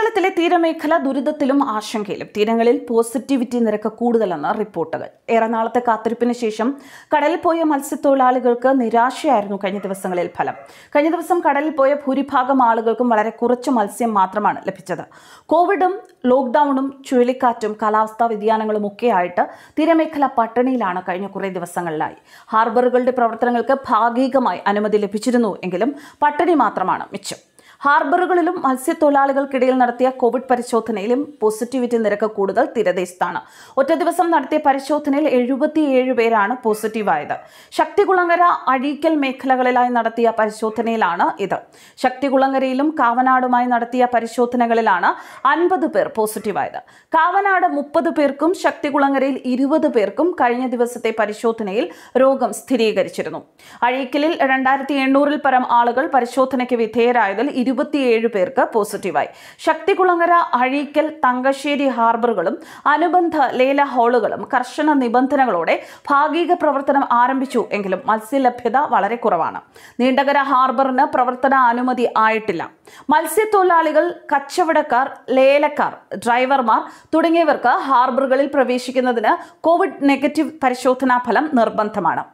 കേരളത്തിലെ തീരമേഖല ദുരിതത്തിലും ആശങ്കയിലും തീരങ്ങളിൽ പോസിറ്റിവിറ്റി നിരക്ക് കൂടുതലെന്ന് റിപ്പോർട്ടുകൾ ഏറെ നാളത്തെ കാത്തിരിപ്പിന് ശേഷം കടലിൽ പോയ മത്സ്യത്തൊഴിലാളികൾക്ക് നിരാശയായിരുന്നു കഴിഞ്ഞ ദിവസങ്ങളിൽ ഫലം കഴിഞ്ഞ ദിവസം കടലിൽ പോയ ഭൂരിഭാഗം ആളുകൾക്കും വളരെ കുറച്ച് മത്സ്യം മാത്രമാണ് ലഭിച്ചത് കോവിഡും ലോക്ക്ഡൌണും ചുഴലിക്കാറ്റും കാലാവസ്ഥാ വ്യതിയാനങ്ങളും ഒക്കെ ആയിട്ട് തീരമേഖല പട്ടിണിയിലാണ് കഴിഞ്ഞ കുറേ ദിവസങ്ങളിലായി ഹാർബറുകളുടെ പ്രവർത്തനങ്ങൾക്ക് ഭാഗികമായി അനുമതി ലഭിച്ചിരുന്നു എങ്കിലും പട്ടിണി മാത്രമാണ് മിച്ചം ഹാർബറുകളിലും മത്സ്യത്തൊഴിലാളികൾക്കിടയിൽ നടത്തിയ കോവിഡ് പരിശോധനയിലും പോസിറ്റിവിറ്റി നിരക്ക് കൂടുതൽ തീരദേശത്താണ് ഒറ്റ ദിവസം നടത്തിയ പരിശോധനയിൽ എഴുപത്തിയേഴ് പേരാണ് പോസിറ്റീവായത് ശക്തികുളങ്ങര അഴീക്കൽ മേഖലകളിലായി നടത്തിയ പരിശോധനയിലാണ് ഇത് ശക്തികുളങ്ങരയിലും കാവനാടുമായി നടത്തിയ പരിശോധനകളിലാണ് അൻപത് പേർ പോസിറ്റീവായത് കാവനാട് മുപ്പത് പേർക്കും ശക്തികുളങ്ങരയിൽ ഇരുപത് പേർക്കും കഴിഞ്ഞ ദിവസത്തെ പരിശോധനയിൽ രോഗം സ്ഥിരീകരിച്ചിരുന്നു അഴീക്കലിൽ രണ്ടായിരത്തി എണ്ണൂറിൽ പരം ആളുകൾ പരിശോധനയ്ക്ക് വിധേയരായതിൽ ഇരുപത്തിയേഴ് പേർക്ക് പോസിറ്റീവായി ശക്തികുളങ്ങര അഴീക്കൽ തങ്കശ്ശേരി ഹാർബറുകളും അനുബന്ധ ലേല ഹാളുകളും കർശന നിബന്ധനകളോടെ ഭാഗിക പ്രവർത്തനം ആരംഭിച്ചു എങ്കിലും മത്സ്യലഭ്യത വളരെ കുറവാണ് നീണ്ടകര ഹാർബറിന് പ്രവർത്തന അനുമതി ആയിട്ടില്ല മത്സ്യത്തൊഴിലാളികൾ കച്ചവടക്കാർ ലേലക്കാർ ഡ്രൈവർമാർ തുടങ്ങിയവർക്ക് ഹാർബറുകളിൽ പ്രവേശിക്കുന്നതിന് കോവിഡ് നെഗറ്റീവ് പരിശോധനാ ഫലം നിർബന്ധമാണ്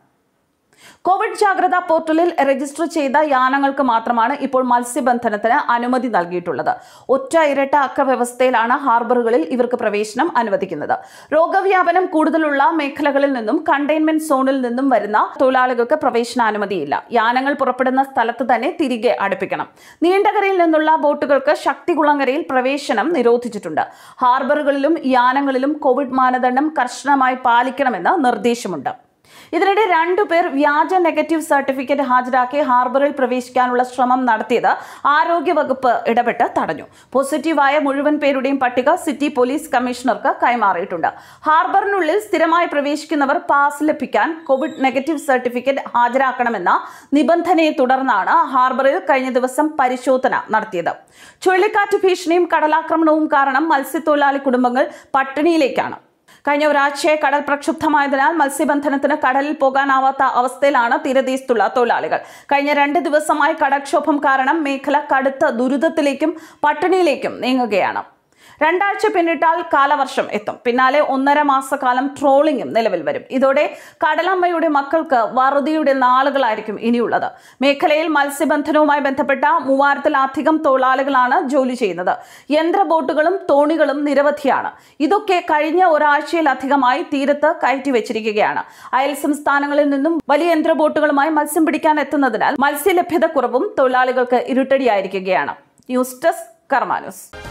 കോവിഡ് ജാഗ്രതാ പോർട്ടലിൽ രജിസ്റ്റർ ചെയ്ത യാനങ്ങൾക്ക് മാത്രമാണ് ഇപ്പോൾ മത്സ്യബന്ധനത്തിന് അനുമതി നൽകിയിട്ടുള്ളത് ഒറ്റ ഇരട്ട അക്ക വ്യവസ്ഥയിലാണ് ഹാർബറുകളിൽ ഇവർക്ക് പ്രവേശനം അനുവദിക്കുന്നത് രോഗവ്യാപനം കൂടുതലുള്ള മേഖലകളിൽ നിന്നും കണ്ടെയ്ൻമെന്റ് സോണിൽ നിന്നും വരുന്ന തൊഴിലാളികൾക്ക് പ്രവേശനാനുമതിയില്ല യാനങ്ങൾ പുറപ്പെടുന്ന സ്ഥലത്ത് തന്നെ തിരികെ അടുപ്പിക്കണം നീണ്ടകരയിൽ നിന്നുള്ള ബോട്ടുകൾക്ക് ശക്തികുളങ്ങരയിൽ പ്രവേശനം നിരോധിച്ചിട്ടുണ്ട് ഹാർബറുകളിലും യാനങ്ങളിലും കോവിഡ് മാനദണ്ഡം കർശനമായി പാലിക്കണമെന്ന് നിർദ്ദേശമുണ്ട് ഇതിനിടെ രണ്ടുപേർ വ്യാജ നെഗറ്റീവ് സർട്ടിഫിക്കറ്റ് ഹാജരാക്കി ഹാർബറിൽ പ്രവേശിക്കാനുള്ള ശ്രമം നടത്തിയത് ആരോഗ്യവകുപ്പ് ഇടപെട്ട് തടഞ്ഞു പോസിറ്റീവായ മുഴുവൻ പേരുടെയും പട്ടിക സിറ്റി പോലീസ് കമ്മീഷണർക്ക് കൈമാറിയിട്ടുണ്ട് ഹാർബറിനുള്ളിൽ സ്ഥിരമായി പ്രവേശിക്കുന്നവർ പാസ് ലഭിക്കാൻ കോവിഡ് നെഗറ്റീവ് സർട്ടിഫിക്കറ്റ് ഹാജരാക്കണമെന്ന നിബന്ധനയെ തുടർന്നാണ് ഹാർബറിൽ കഴിഞ്ഞ ദിവസം പരിശോധന നടത്തിയത് ചുഴലിക്കാറ്റ് ഭീഷണിയും കടലാക്രമണവും കാരണം മത്സ്യത്തൊഴിലാളി കുടുംബങ്ങൾ പട്ടിണിയിലേക്കാണ് കഴിഞ്ഞ ഒരാഴ്ചയായി കടൽ പ്രക്ഷുബ്ധമായതിനാൽ മത്സ്യബന്ധനത്തിന് കടലിൽ പോകാനാവാത്ത അവസ്ഥയിലാണ് തീരദേശത്തുള്ള തൊഴിലാളികൾ കഴിഞ്ഞ രണ്ട് ദിവസമായി കടൽക്ഷോഭം കാരണം മേഖല കടുത്ത ദുരിതത്തിലേക്കും പട്ടിണിയിലേക്കും നീങ്ങുകയാണ് രണ്ടാഴ്ച പിന്നിട്ടാൽ കാലവർഷം എത്തും പിന്നാലെ ഒന്നര മാസക്കാലം ട്രോളിംഗും നിലവിൽ വരും ഇതോടെ കടലമ്മയുടെ മക്കൾക്ക് വറുതിയുടെ നാളുകളായിരിക്കും ഇനിയുള്ളത് മേഖലയിൽ മത്സ്യബന്ധനവുമായി ബന്ധപ്പെട്ട മൂവായിരത്തിലധികം തൊഴിലാളികളാണ് ജോലി ചെയ്യുന്നത് യന്ത്ര ബോട്ടുകളും തോണികളും നിരവധിയാണ് ഇതൊക്കെ കഴിഞ്ഞ ഒരാഴ്ചയിലധികമായി തീരത്ത് കയറ്റി വെച്ചിരിക്കുകയാണ് അയൽ സംസ്ഥാനങ്ങളിൽ നിന്നും വലിയ യന്ത്ര ബോട്ടുകളുമായി മത്സ്യം പിടിക്കാൻ എത്തുന്നതിനാൽ മത്സ്യലഭ്യത കുറവും തൊഴിലാളികൾക്ക് ഇരുട്ടടിയായിരിക്കുകയാണ് ന്യൂസ് ഡെസ്ക് കർമാനൂസ്